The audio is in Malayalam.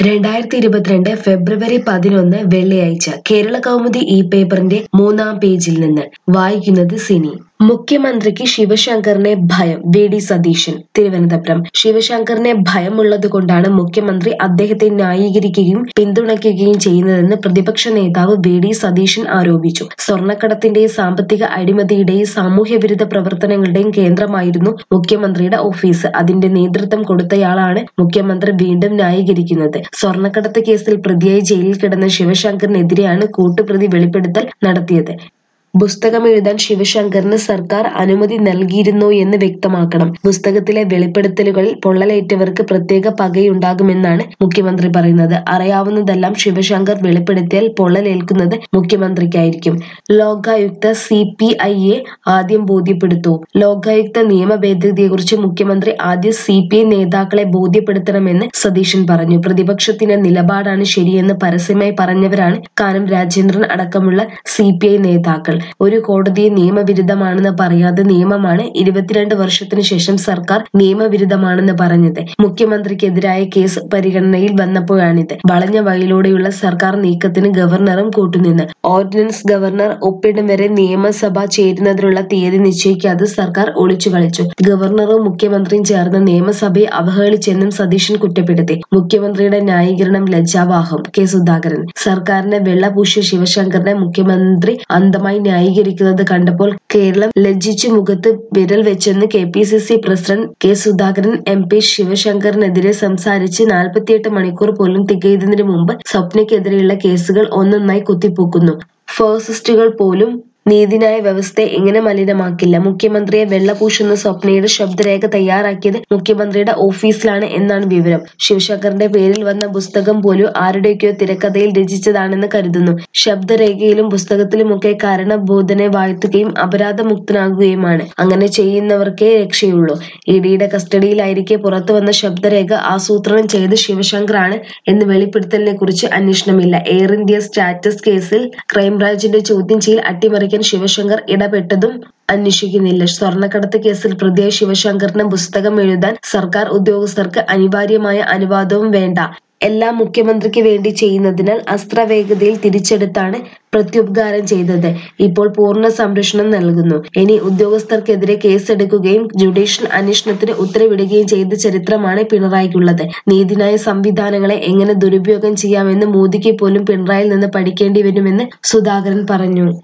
രണ്ടായിരത്തി ഇരുപത്തിരണ്ട് ഫെബ്രുവരി പതിനൊന്ന് വെള്ളിയാഴ്ച കേരള കൗമുദി ഈ പേപ്പറിന്റെ മൂന്നാം പേജിൽ നിന്ന് വായിക്കുന്നത് സിനി മുഖ്യമന്ത്രിക്ക് ശിവശങ്കറിനെ ഭയം വി ഡി സതീശൻ തിരുവനന്തപുരം ശിവശങ്കറിനെ ഭയമുള്ളതുകൊണ്ടാണ് മുഖ്യമന്ത്രി അദ്ദേഹത്തെ ന്യായീകരിക്കുകയും പിന്തുണയ്ക്കുകയും ചെയ്യുന്നതെന്ന് പ്രതിപക്ഷ നേതാവ് വി ഡി സതീശൻ ആരോപിച്ചു സ്വർണ്ണക്കടത്തിന്റെയും സാമ്പത്തിക അഴിമതിയുടെയും സാമൂഹ്യവിരുദ്ധ പ്രവർത്തനങ്ങളുടെയും കേന്ദ്രമായിരുന്നു മുഖ്യമന്ത്രിയുടെ ഓഫീസ് അതിന്റെ നേതൃത്വം കൊടുത്തയാളാണ് മുഖ്യമന്ത്രി വീണ്ടും ന്യായീകരിക്കുന്നത് സ്വർണ്ണക്കടത്ത് കേസിൽ പ്രതിയായി ജയിലിൽ കിടന്ന ശിവശങ്കറിനെതിരെയാണ് കൂട്ടുപ്രതി വെളിപ്പെടുത്തൽ നടത്തിയത് പുസ്തകം എഴുതാൻ ശിവശങ്കറിന് സർക്കാർ അനുമതി നൽകിയിരുന്നോ എന്ന് വ്യക്തമാക്കണം പുസ്തകത്തിലെ വെളിപ്പെടുത്തലുകളിൽ പൊള്ളലേറ്റവർക്ക് പ്രത്യേക പകയുണ്ടാകുമെന്നാണ് മുഖ്യമന്ത്രി പറയുന്നത് അറിയാവുന്നതെല്ലാം ശിവശങ്കർ വെളിപ്പെടുത്തിയാൽ പൊള്ളലേൽക്കുന്നത് മുഖ്യമന്ത്രിക്കായിരിക്കും ലോകായുക്ത സി പി ഐയെ ആദ്യം ബോധ്യപ്പെടുത്തൂ ലോകായുക്ത നിയമ ഭേദഗതിയെക്കുറിച്ച് മുഖ്യമന്ത്രി ആദ്യം സി പി ഐ നേതാക്കളെ ബോധ്യപ്പെടുത്തണമെന്ന് സതീശൻ പറഞ്ഞു പ്രതിപക്ഷത്തിന്റെ നിലപാടാണ് ശരിയെന്ന് പരസ്യമായി പറഞ്ഞവരാണ് കാനം രാജേന്ദ്രൻ അടക്കമുള്ള സി പി ഐ നേതാക്കൾ ഒരു കോടതിയെ നിയമവിരുദ്ധമാണെന്ന് പറയാതെ നിയമമാണ് ഇരുപത്തിരണ്ട് വർഷത്തിനു ശേഷം സർക്കാർ നിയമവിരുദ്ധമാണെന്ന് പറഞ്ഞത് മുഖ്യമന്ത്രിക്കെതിരായ കേസ് പരിഗണനയിൽ വന്നപ്പോഴാണിത് വളഞ്ഞ വഴിയിലൂടെയുള്ള സർക്കാർ നീക്കത്തിന് ഗവർണറും കൂട്ടുനിന്ന് ഓർഡിനൻസ് ഗവർണർ ഒപ്പിടും വരെ നിയമസഭ ചേരുന്നതിനുള്ള തീയതി നിശ്ചയിക്കാതെ സർക്കാർ ഒളിച്ചു കളിച്ചു ഗവർണറും മുഖ്യമന്ത്രിയും ചേർന്ന് നിയമസഭയെ അവഹേളിച്ചെന്നും സതീശൻ കുറ്റപ്പെടുത്തി മുഖ്യമന്ത്രിയുടെ ന്യായീകരണം ലജ്ജാവാഹം കെ സുധാകരൻ സർക്കാരിനെ വെള്ളപൂശിയ ശിവശങ്കറിനെ മുഖ്യമന്ത്രി അന്ധമായി ന്യായീകരിക്കുന്നത് കണ്ടപ്പോൾ കേരളം ലജ്ജിച്ചു മുഖത്ത് വിരൽ വെച്ചെന്ന് K P C C president K Sudhakaran M P ശിവശങ്കറിനെതിരെ സംസാരിച്ച് നാൽപ്പത്തിയെട്ട് മണിക്കൂർ പോലും തികയുന്നതിന് മുമ്പ് സ്വപ്നയ്ക്കെതിരെയുള്ള കേസുകൾ ഒന്നൊന്നായി കുത്തിപ്പൊക്കുന്നു ഫാസിസ്റ്റുകൾ പോലും നീതിന്യായ വ്യവസ്ഥയെ എങ്ങനെ മലിനമാക്കില്ല മുഖ്യമന്ത്രിയെ വെള്ളപൂശുന്ന സ്വപ്നയുടെ ശബ്ദരേഖ തയ്യാറാക്കിയത് മുഖ്യമന്ത്രിയുടെ ഓഫീസിലാണ് എന്നാണ് വിവരം ശിവശങ്കറിന്റെ പേരിൽ വന്ന പുസ്തകം പോലും ആരുടെയൊക്കെയോ തിരക്കഥയിൽ രചിച്ചതാണെന്ന് കരുതുന്നു ശബ്ദരേഖയിലും പുസ്തകത്തിലുമൊക്കെ കാരണബോധനെ വാഴ്ത്തുകയും അപരാധമുക്തനാകുകയുമാണ് അങ്ങനെ ചെയ്യുന്നവർക്കേ രക്ഷയുള്ളൂ ഇ ഡിയുടെ കസ്റ്റഡിയിലായിരിക്കെ പുറത്തു വന്ന ശബ്ദരേഖ ആസൂത്രണം ചെയ്ത് ശിവശങ്കറാണ് എന്ന് വെളിപ്പെടുത്തലിനെ കുറിച്ച് അന്വേഷണമില്ല എയർ ഇന്ത്യ സ്റ്റാറ്റസ് കേസിൽ ക്രൈംബ്രാഞ്ചിന്റെ ചോദ്യം ചെയ്യൽ അട്ടിമറിക്കാൻ ശിവശങ്കർ ഇടപെട്ടതും അന്വേഷിക്കുന്നില്ല സ്വർണ്ണക്കടത്ത് കേസിൽ പ്രതിയായ ശിവശങ്കറിന് പുസ്തകം എഴുതാൻ സർക്കാർ ഉദ്യോഗസ്ഥർക്ക് അനിവാര്യമായ അനുവാദവും വേണ്ട എല്ലാം മുഖ്യമന്ത്രിക്ക് വേണ്ടി ചെയ്യുന്നതിനാൽ അസ്ത്രവേഗതയിൽ തിരിച്ചെടുത്താണ് പ്രത്യുപകാരം ചെയ്തത് ഇപ്പോൾ പൂർണ്ണ സംരക്ഷണം നൽകുന്നു ഇനി ഉദ്യോഗസ്ഥർക്കെതിരെ കേസെടുക്കുകയും ജുഡീഷ്യൽ അന്വേഷണത്തിന് ഉത്തരവിടുകയും ചെയ്ത ചരിത്രമാണ് പിണറായിക്കുള്ളത് നീതിന്യായ സംവിധാനങ്ങളെ എങ്ങനെ ദുരുപയോഗം ചെയ്യാമെന്ന് മോദിക്ക് പോലും പിണറായിൽ നിന്ന് പഠിക്കേണ്ടി വരുമെന്ന് സുധാകരൻ പറഞ്ഞു